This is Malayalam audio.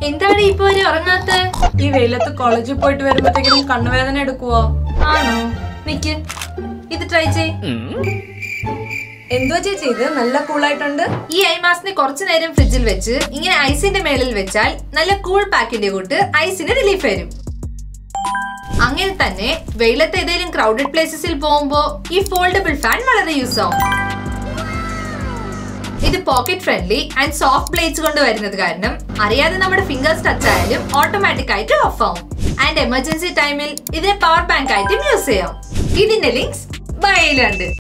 എന്താണ് ഇപ്പൊ വരെ ഉറങ്ങാത്ത ഈ വെയിലത്ത് കോളേജിൽ പോയിട്ട് വരുമ്പോഴത്തേക്കും കണ്ണുവേദന എടുക്കുവോ ആണോ നിക്ക് ഇത് ട്രൈ ചെയ് എന്തുവാ ചേച്ചി ഇത് നല്ല കൂളായിട്ടുണ്ട് ഈ ഐ മാസ്കിനെ കുറച്ചു നേരം ഫ്രിഡ്ജിൽ വെച്ച് ഇങ്ങനെ ഐസിന്റെ മേളിൽ വെച്ചാൽ നല്ല കൂൾ പാക്കിന്റെ കൂട്ട് ഐസിന് റിലീഫ് വരും അങ്ങനെ തന്നെ വെയിലത്ത് ഏതെങ്കിലും ക്രൗഡഡ് പ്ലേസസിൽ പോകുമ്പോ ഈ ഫോൾഡബിൾ ഫാൻ വളരെ യൂസ് ആവും ഇത് pocket friendly and soft blades കൊണ്ട് വരുന്നത് കാരണം അറിയാതെ നമ്മുടെ ഫിംഗേഴ്സ് ടച്ച് ആയാലും ഓട്ടോമാറ്റിക് ആയിട്ട് ഓഫ് ആവും ആൻഡ് എമർജൻസി ടൈമിൽ ഇതിനെ പവർ ബാങ്ക് ആയിട്ടും യൂസ് ചെയ്യാം ഇതിന്റെ ലിങ്ക്സ് ബയോയിലുണ്ട്